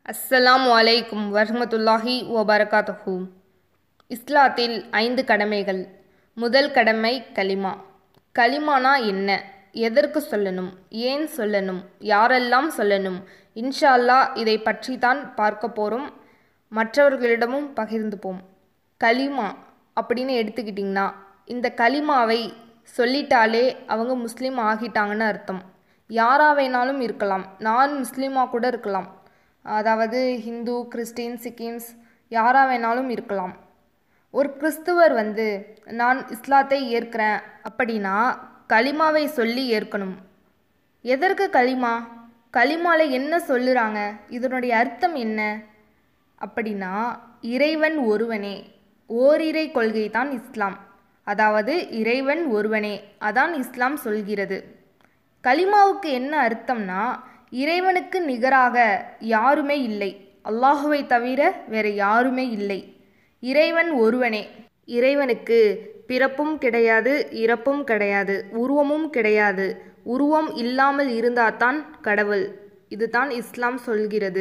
அஸ்ஸலாமு அலைக்கும் வரஹ்மத்துல்லாஹி வபரகாத்துஹு இஸ்லாத்தில் ஐந்து கடமைகள் முதல் கடமை கலிமா கலிமானா என்ன எதற்கு சொல்லணும் ஏன் சொல்லணும் யாரெல்லாம் சொல்லணும் இன்ஷா அல்லாஹ் இதை பற்றி தான் பார்க்க போகிறோம் மற்றவர்களிடமும் பகிர்ந்துப்போம் கலிமா அப்படின்னு எடுத்துக்கிட்டிங்கன்னா இந்த கலிமாவை சொல்லிட்டாலே அவங்க முஸ்லீம் ஆகிட்டாங்கன்னு அர்த்தம் யாரா வேணாலும் இருக்கலாம் நான் முஸ்லீமாக கூட இருக்கலாம் அதாவது ஹிந்து கிறிஸ்டின் சிக்கிம்ஸ் யாரா வேணாலும் இருக்கலாம் ஒரு கிறிஸ்துவர் வந்து நான் இஸ்லாத்தை ஏற்கிறேன் அப்படின்னா கலிமாவை சொல்லி ஏற்கணும் எதற்கு கலிமா கலிமால என்ன சொல்லுறாங்க இதனுடைய அர்த்தம் என்ன அப்படின்னா இறைவன் ஒருவனே ஓரிரை கொள்கை தான் இஸ்லாம் அதாவது இறைவன் ஒருவனே அதான் இஸ்லாம் சொல்கிறது கலிமாவுக்கு என்ன அர்த்தம்னா இறைவனுக்கு நிகராக யாருமே இல்லை அல்லாஹுவை தவிர வேற யாருமே இல்லை இறைவன் ஒருவனே இறைவனுக்கு பிறப்பும் கிடையாது இறப்பும் கிடையாது உருவமும் கிடையாது உருவம் இல்லாமல் இருந்தாதான் கடவுள் இதுதான் இஸ்லாம் சொல்கிறது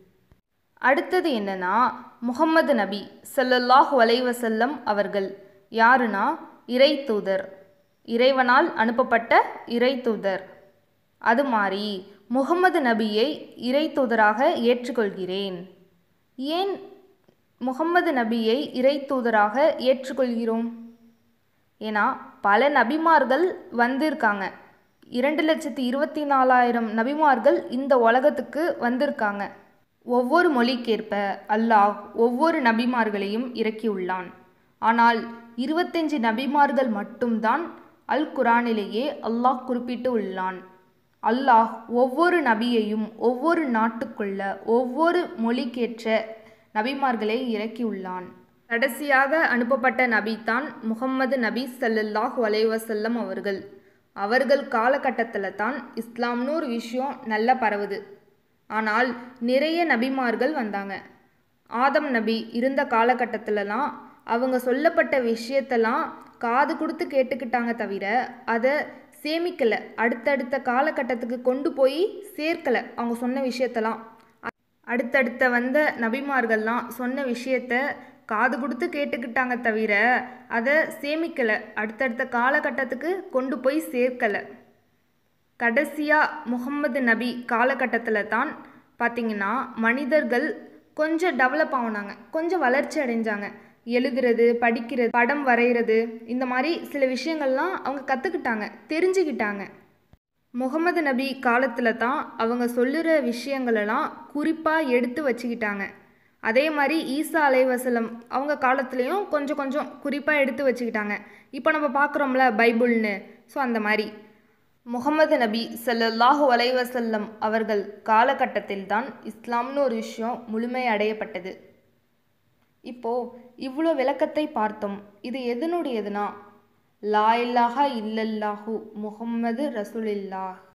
அடுத்தது என்னன்னா முகம்மது நபி ஸல்லல்லாஹு அலைஹி வஸல்லம் அவர்கள் யாருன்னா இறை தூதர் இறைவனால் அனுப்பப்பட்ட இறை தூதர் அது மாதிரி முகம்மது நபியை இறை தூதராக ஏற்றுக்கொள்கிறேன் ஏன் முகம்மது நபியை இறை தூதராக ஏற்றுக்கொள்கிறோம் ஏன்னா பல நபிமார்கள் வந்திருக்காங்க இரண்டு லட்சத்தி இருபத்தி நாலாயிரம் நபிமார்கள் இந்த உலகத்துக்கு வந்திருக்காங்க ஒவ்வொரு மொழிக்கேற்ப அல்லாஹ் ஒவ்வொரு நபிமார்களையும் இறக்கியுள்ளான் ஆனால் இருபத்தஞ்சு நபிமார்கள் மட்டும்தான் அல் குரானிலேயே அல்லாஹ் குறிப்பிட்டு உள்ளான் அல்லாஹ் ஒவ்வொரு நபியையும் ஒவ்வொரு நாட்டுக்குள்ள ஒவ்வொரு மொழிக்கேற்ற நபிமார்களை இறக்கியுள்ளான் கடைசியாக அனுப்பப்பட்ட நபி தான் முகம்மது நபி சல்லல்லாஹ் வலைவசல்லம் அவர்கள் அவர்கள் காலகட்டத்தில் தான் இஸ்லாம்னு ஒரு விஷயம் நல்லா பரவுது ஆனால் நிறைய நபிமார்கள் வந்தாங்க ஆதம் நபி இருந்த காலகட்டத்திலலாம் அவங்க சொல்லப்பட்ட விஷயத்தெல்லாம் காது கொடுத்து கேட்டுக்கிட்டாங்க தவிர அதை சேமிக்கலை அடுத்தடுத்த காலகட்டத்துக்கு கொண்டு போய் சேர்க்கலை அவங்க சொன்ன விஷயத்தெல்லாம் அடுத்தடுத்த வந்த நபிமார்கள்லாம் சொன்ன விஷயத்த காது கொடுத்து கேட்டுக்கிட்டாங்க தவிர அதை சேமிக்கலை அடுத்தடுத்த காலகட்டத்துக்கு கொண்டு போய் சேர்க்கலை கடைசியாக முகம்மது நபி காலகட்டத்தில் தான் பார்த்திங்கன்னா மனிதர்கள் கொஞ்சம் டெவலப் ஆகினாங்க கொஞ்சம் வளர்ச்சி அடைஞ்சாங்க எழுதுறது படிக்கிறது படம் வரைகிறது இந்த மாதிரி சில விஷயங்கள்லாம் அவங்க கற்றுக்கிட்டாங்க தெரிஞ்சுக்கிட்டாங்க முகமது நபி காலத்தில் தான் அவங்க சொல்லுகிற விஷயங்களெல்லாம் குறிப்பாக எடுத்து வச்சுக்கிட்டாங்க அதே மாதிரி ஈசா அலைவசலம் அவங்க காலத்துலேயும் கொஞ்சம் கொஞ்சம் குறிப்பாக எடுத்து வச்சுக்கிட்டாங்க இப்போ நம்ம பார்க்குறோம்ல பைபிள்னு ஸோ அந்த மாதிரி முகமது நபி சல்லல்லாஹு அலைவசல்லம் அவர்கள் காலகட்டத்தில் தான் இஸ்லாம்னு ஒரு விஷயம் முழுமை அடையப்பட்டது இப்போது இவ்வளோ விளக்கத்தை பார்த்தோம் இது எதனுடையதுனா லா இல்லாஹா இல்லல்லாஹு முகம்மது ரசூலில்லாஹ்